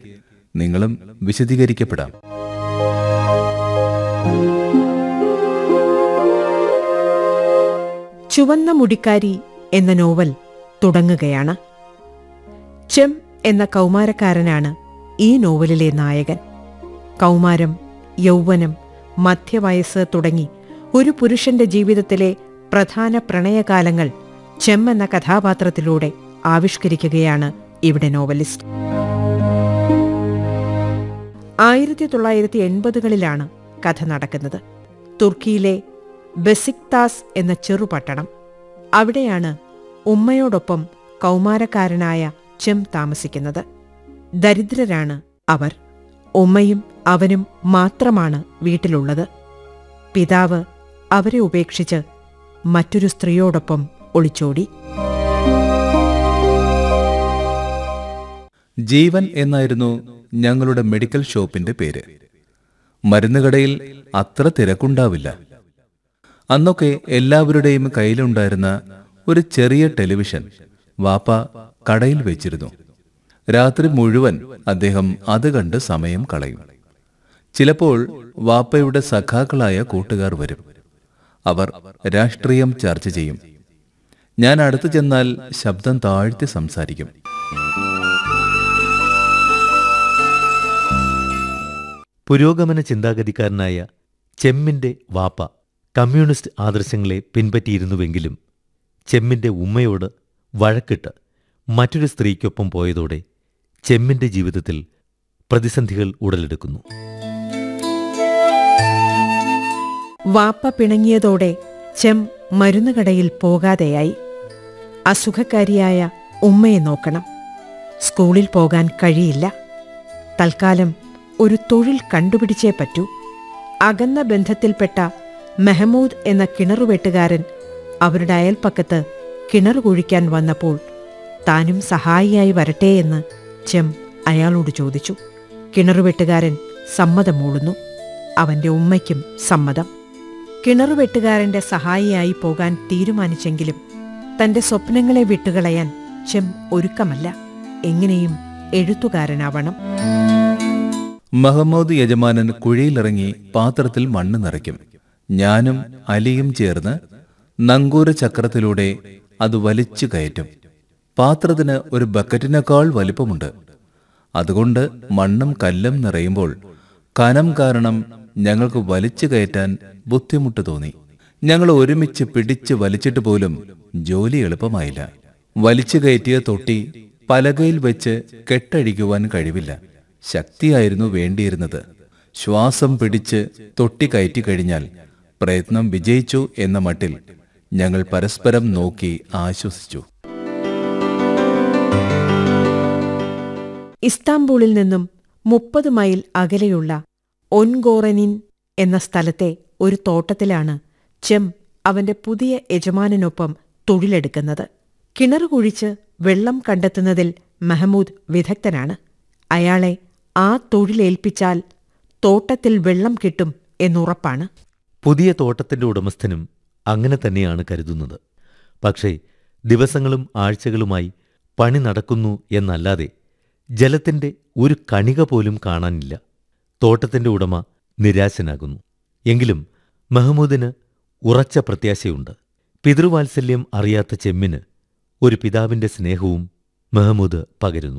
നിങ്ങളും വിശദീകരിക്കപ്പെടാം ചുവന്ന മുടിക്കാരി എന്ന നോവൽ തുടങ്ങുകയാണ് ചെം എന്ന കൗമാരക്കാരനാണ് ഈ നോവലിലെ നായകൻ കൗമാരം യൗവനം മധ്യവയസ്സ് തുടങ്ങി ഒരു പുരുഷന്റെ ജീവിതത്തിലെ പ്രധാന പ്രണയകാലങ്ങൾ ചെം എന്ന കഥാപാത്രത്തിലൂടെ ആവിഷ്കരിക്കുകയാണ് ഇവിടെ നോവലിസ്റ്റ് ആയിരത്തി തൊള്ളായിരത്തി എൺപതുകളിലാണ് കഥ നടക്കുന്നത് തുർക്കിയിലെ ബെസിക്താസ് എന്ന ചെറുപട്ടണം അവിടെയാണ് ഉമ്മയോടൊപ്പം കൗമാരക്കാരനായ ചെം താമസിക്കുന്നത് ദരിദ്രരാണ് അവർ ഉമ്മയും അവനും മാത്രമാണ് വീട്ടിലുള്ളത് പിതാവ് അവരെ ഉപേക്ഷിച്ച് മറ്റൊരു സ്ത്രീയോടൊപ്പം ഒളിച്ചോടി ജീവൻ എന്നായിരുന്നു ഞങ്ങളുടെ മെഡിക്കൽ ഷോപ്പിന്റെ പേര് മരുന്നുകടയിൽ അത്ര തിരക്കുണ്ടാവില്ല അന്നൊക്കെ എല്ലാവരുടെയും കയ്യിലുണ്ടായിരുന്ന ഒരു ചെറിയ ടെലിവിഷൻ വാപ്പ കടയിൽ വെച്ചിരുന്നു രാത്രി മുഴുവൻ അദ്ദേഹം അത് കണ്ട് സമയം കളയും ചിലപ്പോൾ വാപ്പയുടെ സഖാക്കളായ കൂട്ടുകാർ വരും അവർ രാഷ്ട്രീയം ചർച്ച ചെയ്യും ഞാൻ അടുത്തു ചെന്നാൽ ശബ്ദം താഴ്ത്തി സംസാരിക്കും പുരോഗമന ചിന്താഗതിക്കാരനായ ചെമ്മിന്റെ വാപ്പ കമ്മ്യൂണിസ്റ്റ് ആദർശങ്ങളെ പിൻപറ്റിയിരുന്നുവെങ്കിലും ചെമ്മിന്റെ ഉമ്മയോട് വഴക്കിട്ട് മറ്റൊരു സ്ത്രീക്കൊപ്പം പോയതോടെ ചെമ്മിന്റെ ജീവിതത്തിൽ പ്രതിസന്ധികൾ ഉടലെടുക്കുന്നു വാപ്പ പിണങ്ങിയതോടെ ചെം മരുന്നുകടയിൽ പോകാതെയായി അസുഖക്കാരിയായ ഉമ്മയെ നോക്കണം സ്കൂളിൽ പോകാൻ കഴിയില്ല തൽക്കാലം ഒരു തൊഴിൽ കണ്ടുപിടിച്ചേ പറ്റൂ അകന്ന ബന്ധത്തിൽപ്പെട്ട മെഹമൂദ് എന്ന കിണറുവെട്ടുകാരൻ അവരുടെ അയൽപ്പക്കത്ത് കിണർ കുഴിക്കാൻ വന്നപ്പോൾ താനും സഹായിയായി വരട്ടെ എന്ന് ചെം അയാളോട് ചോദിച്ചു കിണറുവെട്ടുകാരൻ സമ്മതം മൂളുന്നു അവന്റെ ഉമ്മയ്ക്കും സമ്മതം കിണറുവെട്ടുകാരന്റെ സഹായിയായി പോകാൻ തീരുമാനിച്ചെങ്കിലും തന്റെ സ്വപ്നങ്ങളെ വിട്ടുകളയാൻ ചെം ഒരുക്കമല്ല എങ്ങനെയും എഴുത്തുകാരനാവണം മഹമ്മൂദ് യജമാനൻ കുഴിയിലിറങ്ങി പാത്രത്തിൽ മണ്ണ് നിറയ്ക്കും ഞാനും അലിയും ചേർന്ന് നങ്കൂര ചക്രത്തിലൂടെ അത് വലിച്ചു കയറ്റും പാത്രത്തിന് ഒരു ബക്കറ്റിനേക്കാൾ വലിപ്പമുണ്ട് അതുകൊണ്ട് മണ്ണും കല്ലും നിറയുമ്പോൾ കനം കാരണം ഞങ്ങൾക്ക് വലിച്ചു കയറ്റാൻ ബുദ്ധിമുട്ട് തോന്നി ഞങ്ങൾ ഒരുമിച്ച് പിടിച്ച് വലിച്ചിട്ട് പോലും ജോലി എളുപ്പമായില്ല വലിച്ചു കയറ്റിയ തൊട്ടി പലകയിൽ വെച്ച് കെട്ടഴിക്കുവാൻ കഴിവില്ല ശക്തിയായിരുന്നു വേണ്ടിയിരുന്നത് ശ്വാസം പിടിച്ച് തൊട്ടി കയറ്റി കഴിഞ്ഞാൽ പ്രയത്നം വിജയിച്ചു എന്ന മട്ടിൽ ഞങ്ങൾ പരസ്പരം നോക്കി ആശ്വസിച്ചു ഇസ്താംബൂളിൽ നിന്നും മുപ്പത് മൈൽ അകലെയുള്ള ഒൻഗോറനിൻ എന്ന സ്ഥലത്തെ ഒരു തോട്ടത്തിലാണ് ചെം അവന്റെ പുതിയ യജമാനനൊപ്പം തൊഴിലെടുക്കുന്നത് കിണർ കുഴിച്ച് വെള്ളം കണ്ടെത്തുന്നതിൽ മെഹമൂദ് വിദഗ്ധനാണ് അയാളെ ആ തൊഴിലേൽപ്പിച്ചാൽ തോട്ടത്തിൽ വെള്ളം കിട്ടും എന്നുറപ്പാണ് പുതിയ തോട്ടത്തിന്റെ ഉടമസ്ഥനും അങ്ങനെ തന്നെയാണ് കരുതുന്നത് പക്ഷേ ദിവസങ്ങളും ആഴ്ചകളുമായി പണി നടക്കുന്നു എന്നല്ലാതെ ജലത്തിന്റെ ഒരു കണിക പോലും കാണാനില്ല തോട്ടത്തിന്റെ ഉടമ നിരാശനാകുന്നു എങ്കിലും മഹമ്മൂദിന് ഉറച്ച പ്രത്യാശയുണ്ട് പിതൃവാത്സല്യം അറിയാത്ത ചെമ്മിന് ഒരു പിതാവിന്റെ സ്നേഹവും മെഹമ്മൂദ് പകരുന്നു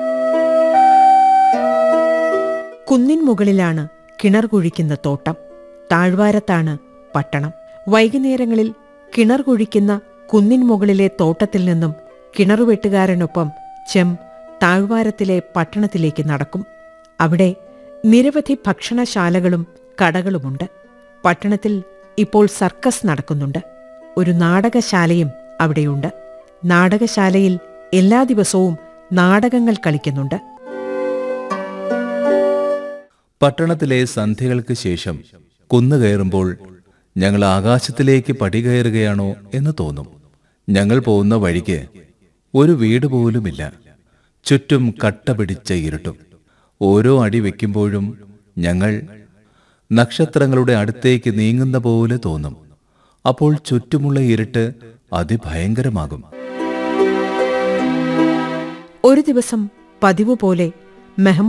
കുന്നിൻ മുകളിലാണ് കിണർ കുഴിക്കുന്ന തോട്ടം താഴ്വാരത്താണ് പട്ടണം വൈകുന്നേരങ്ങളിൽ കിണർ കുഴിക്കുന്ന കുന്നിൻ മുകളിലെ തോട്ടത്തിൽ നിന്നും കിണറുവെട്ടുകാരനൊപ്പം ചെം താഴ്വാരത്തിലെ പട്ടണത്തിലേക്ക് നടക്കും അവിടെ നിരവധി ഭക്ഷണശാലകളും കടകളുമുണ്ട് പട്ടണത്തിൽ ഇപ്പോൾ സർക്കസ് നടക്കുന്നുണ്ട് ഒരു നാടകശാലയും അവിടെയുണ്ട് നാടകശാലയിൽ എല്ലാ ദിവസവും നാടകങ്ങൾ കളിക്കുന്നുണ്ട് പട്ടണത്തിലെ സന്ധ്യകൾക്ക് ശേഷം കുന്നു കയറുമ്പോൾ ഞങ്ങൾ ആകാശത്തിലേക്ക് പടി കയറുകയാണോ എന്ന് തോന്നും ഞങ്ങൾ പോകുന്ന വഴിക്ക് ഒരു വീട് പോലുമില്ല ചുറ്റും കട്ട പിടിച്ച ഇരുട്ടും ഓരോ അടി വെക്കുമ്പോഴും ഞങ്ങൾ നക്ഷത്രങ്ങളുടെ അടുത്തേക്ക് നീങ്ങുന്ന പോലെ തോന്നും അപ്പോൾ ചുറ്റുമുള്ള ഇരുട്ട് അതിഭയങ്കരമാകും ഒരു ദിവസം പതിവ് പോലെ മെഹമ്മൂദ്